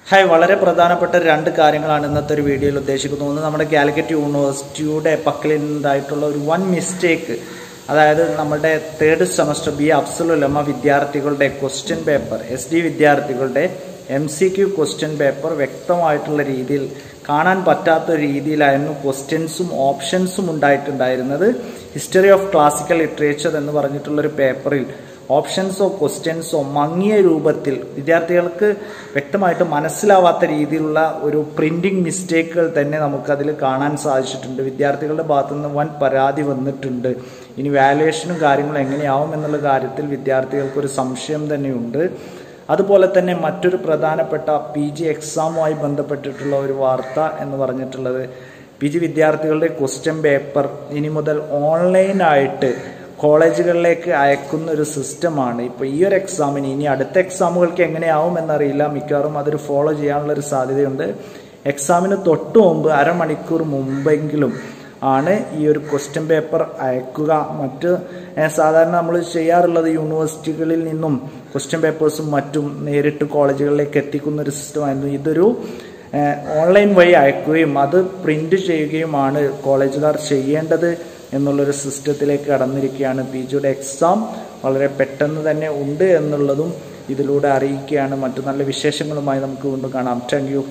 hi വളരെ പ്രധാനപ്പെട്ട രണ്ട് കാര്യങ്ങളാണ് ഇന്നത്തെ ഒരു വീഡിയോയിൽ ഉദ്ദേശിക്കുന്നത് ഒന്ന് നമ്മുടെ കാലിക്കറ്റ് യൂണിവേഴ്സിറ്റിയുടെ പക്കലുണ്ടായിട്ടുള്ള ഒരു വൺ മിസ്റ്റേക്ക് അതായത് നമ്മുടെ തേർഡ് സെമസ്റ്റർ ബി അഫ്സലുലമ വിദ്യാർത്ഥികളുടെ ക്വസ്റ്റ്യൻ പേപ്പർ എസ് ഡി വിദ്യാർത്ഥികളുടെ M C Q question paper വ്യക്തമായിട്ടുള്ള രീതിയിൽ കാണാൻ പറ്റാത്ത രീതിയിലായിരുന്നു ക്വസ്റ്റ്യൻസും ഓപ്ഷൻസും ഉണ്ടായിട്ടുണ്ടായിരുന്നത് ഹിസ്റ്ററി ഓഫ് ക്ലാസിക്കൽ ലിറ്ററേച്ചർ എന്ന് പറഞ്ഞിട്ടുള്ളൊരു പേപ്പറിൽ ഓപ്ഷൻസോ ക്വസ്റ്റ്യൻസോ മങ്ങിയ രൂപത്തിൽ വിദ്യാർത്ഥികൾക്ക് വ്യക്തമായിട്ട് മനസ്സിലാവാത്ത രീതിയിലുള്ള ഒരു പ്രിന്റിംഗ് മിസ്റ്റേക്കുകൾ തന്നെ നമുക്കതിൽ കാണാൻ സാധിച്ചിട്ടുണ്ട് വിദ്യാർത്ഥികളുടെ ഭാഗത്തു നിന്ന് വൻ പരാതി വന്നിട്ടുണ്ട് ഇനി വാലുവേഷനും കാര്യങ്ങളും എങ്ങനെയാവും എന്നുള്ള കാര്യത്തിൽ വിദ്യാർത്ഥികൾക്കൊരു സംശയം തന്നെയുണ്ട് അതുപോലെ തന്നെ മറ്റൊരു പ്രധാനപ്പെട്ട പി ജി എക്സാമുമായി ബന്ധപ്പെട്ടിട്ടുള്ള ഒരു വാർത്ത എന്ന് പറഞ്ഞിട്ടുള്ളത് പി ജി വിദ്യാർത്ഥികളുടെ ക്വസ്റ്റ്യൻ പേപ്പർ ഇനി മുതൽ ഓൺലൈനായിട്ട് കോളേജുകളിലേക്ക് അയക്കുന്ന ഒരു സിസ്റ്റമാണ് ഇപ്പോൾ ഈ ഒരു എക്സാമിന് ഇനി അടുത്ത എക്സാമുകൾക്ക് എങ്ങനെയാവും എന്നറിയില്ല മിക്കവാറും അതൊരു ഫോളോ ചെയ്യാനുള്ള ഒരു സാധ്യതയുണ്ട് എക്സാമിന് തൊട്ട് മുമ്പ് അരമണിക്കൂർ മുമ്പെങ്കിലും ആണ് ഈ ഒരു ക്വസ്റ്റ്യൻ പേപ്പർ അയക്കുക മറ്റ് ഏഹ്, സാധാരണ നമ്മൾ ചെയ്യാറുള്ളത് യൂണിവേഴ്സിറ്റികളിൽ നിന്നും ക്വസ്റ്റ്യൻ പേപ്പേഴ്സും മറ്റും നേരിട്ട് കോളേജുകളിലേക്ക് എത്തിക്കുന്ന ഒരു സിസ്റ്റമായിരുന്നു ഇതൊരു ഏഹ്, ഓൺലൈൻ വഴി അയക്കുകയും അത് പ്രിന്റ് ചെയ്യുകയുമാണ് കോളേജുകാർ ചെയ്യേണ്ടത് എന്നുള്ളൊരു സിസ്റ്റത്തിലേക്ക് കടന്നിരിക്കുകയാണ് പി ജിയുടെ എക്സാം വളരെ പെട്ടെന്ന് തന്നെ ഉണ്ട് എന്നുള്ളതും ഇതിലൂടെ അറിയിക്കുകയാണ് മറ്റു നല്ല വിശേഷങ്ങളുമായി നമുക്ക് വീണ്ടും കാണാം താങ്ക് യു